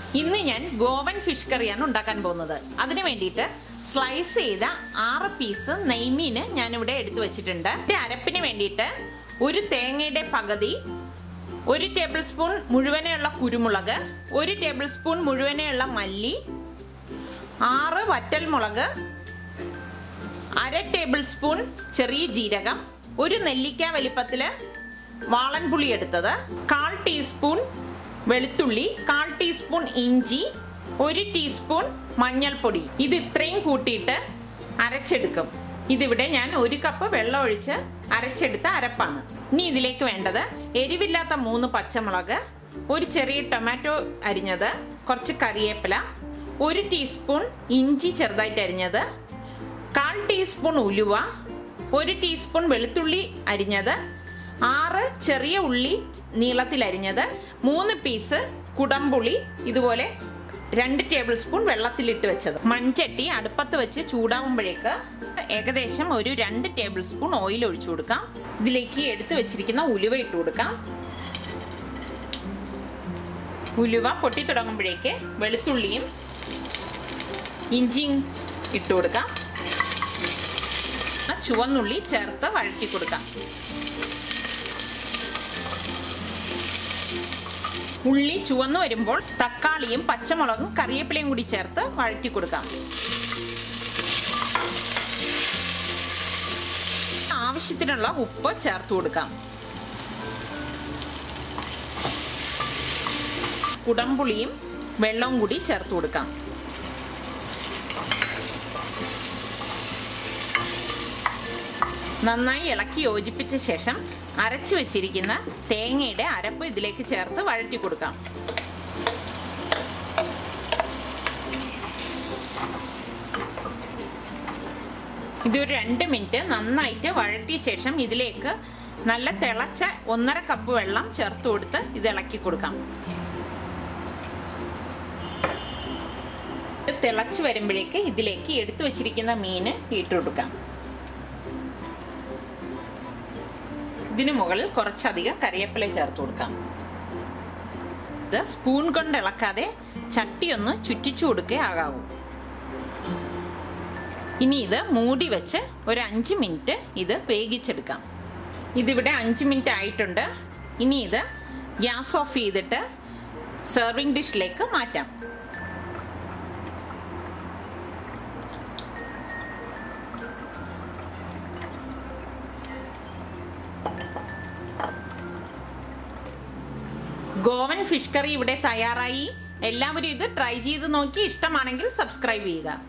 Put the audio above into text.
ഇന്ന് ഞാൻ ഗോവൻ ഫിഷ് കറിയാണ് ഉണ്ടാക്കാൻ പോകുന്നത് അതിന് വേണ്ടിയിട്ട് സ്ലൈസ് ചെയ്ത ആറ് പീസ് നെയ്മീന് ഞാനിവിടെ എടുത്തു വെച്ചിട്ടുണ്ട് ഇതിന്റെ അരപ്പിന് വേണ്ടിയിട്ട് ഒരു തേങ്ങയുടെ പകുതി ഒരു ടേബിൾ സ്പൂൺ മുഴുവനെയുള്ള കുരുമുളക് ഒരു ടേബിൾ സ്പൂൺ മുഴുവനെയുള്ള മല്ലി ആറ് വറ്റൽമുളക് അര ടേബിൾ സ്പൂൺ ചെറിയ ജീരകം ഒരു നെല്ലിക്ക വലിപ്പത്തില് വാളൻപുളി എടുത്തത് കാൽ ടീസ്പൂൺ വെളുത്തുള്ളി കാൽ ടീസ്പൂൺ ഇഞ്ചി ഒരു ടീസ്പൂൺ മഞ്ഞൾപ്പൊടി ഇത് ഇത്രയും കൂട്ടിയിട്ട് അരച്ചെടുക്കും ഇതിവിടെ ഞാൻ ഒരു കപ്പ് വെള്ളം ഒഴിച്ച് അരച്ചെടുത്ത അരപ്പാണ് ഇനി ഇതിലേക്ക് വേണ്ടത് എരിവില്ലാത്ത മൂന്ന് പച്ചമുളക് ഒരു ചെറിയ ടൊമാറ്റോ അരിഞ്ഞത് കുറച്ച് കറിവേപ്പില ഒരു ടീസ്പൂൺ ഇഞ്ചി ചെറുതായിട്ട് അരിഞ്ഞത് കാൽ ടീസ്പൂൺ ഉലുവ ഒരു ടീസ്പൂൺ വെളുത്തുള്ളി അരിഞ്ഞത് ആറ് ചെറിയ ഉള്ളി നീളത്തിൽ അരിഞ്ഞത് മൂന്ന് പീസ് കുടംപുളി ഇതുപോലെ രണ്ട് ടേബിൾ സ്പൂൺ വെള്ളത്തിലിട്ട് വെച്ചത് മൺചട്ടി അടുപ്പത്ത് വെച്ച് ചൂടാവുമ്പോഴേക്ക് ഏകദേശം ഒരു രണ്ട് ടേബിൾ സ്പൂൺ ഓയിൽ ഒഴിച്ചു കൊടുക്കാം ഇതിലേക്ക് എടുത്തു വെച്ചിരിക്കുന്ന ഉലുവ ഇട്ട് കൊടുക്കാം ഉലുവ പൊട്ടി തുടങ്ങുമ്പോഴേക്ക് വെളുത്തുള്ളിയും ഇഞ്ചിയും ഇട്ട് കൊടുക്കാം ചുവന്നുള്ളി ചേർത്ത് വഴറ്റി കൊടുക്കാം ഉള്ളി ചുവന്നു വരുമ്പോൾ തക്കാളിയും പച്ചമുളകും കറിവേപ്പിലയും കൂടി ചേർത്ത് വഴറ്റി കൊടുക്കാം ആവശ്യത്തിനുള്ള ഉപ്പ് ചേർത്ത് കൊടുക്കാം കുടംപുളിയും വെള്ളവും കൂടി ചേർത്ത് കൊടുക്കാം നന്നായി ഇളക്കി യോജിപ്പിച്ച ശേഷം അരച്ചു വെച്ചിരിക്കുന്ന തേങ്ങയുടെ അരപ്പ് ഇതിലേക്ക് ചേർത്ത് വഴറ്റി കൊടുക്കാം ഇതൊരു രണ്ട് മിനിറ്റ് നന്നായിട്ട് വഴറ്റിയ ശേഷം ഇതിലേക്ക് നല്ല തിളച്ച ഒന്നര കപ്പ് വെള്ളം ചേർത്ത് കൊടുത്ത് ഇത് ഇളക്കി കൊടുക്കാം തിളച്ച് വരുമ്പോഴേക്ക് ഇതിലേക്ക് എടുത്തു വെച്ചിരിക്കുന്ന മീന് ഇട്ട് കൊടുക്കാം ഇതിനു മുകളിൽ കുറച്ചധികം കറിവേപ്പില ചേർത്ത് കൊടുക്കാം ഇത് സ്പൂൺ കൊണ്ട് ഇളക്കാതെ ചട്ടി ഒന്ന് ചുറ്റിച്ചു കൊടുക്കേ ആകാവൂ ഇനി ഇത് മൂടി വെച്ച് ഒരു അഞ്ച് മിനിറ്റ് ഇത് വേവിച്ചെടുക്കാം ഇതിവിടെ അഞ്ച് മിനിറ്റ് ആയിട്ടുണ്ട് ഇനി ഇത് ഗ്യാസ് ഓഫ് ചെയ്തിട്ട് സെർവിങ് ഡിഷിലേക്ക് മാറ്റാം ഗോവൻ ഫിഷ് കറി ഇവിടെ തയ്യാറായി എല്ലാവരും ഇത് ട്രൈ ചെയ്ത് നോക്കി ഇഷ്ടമാണെങ്കിൽ സബ്സ്ക്രൈബ് ചെയ്യുക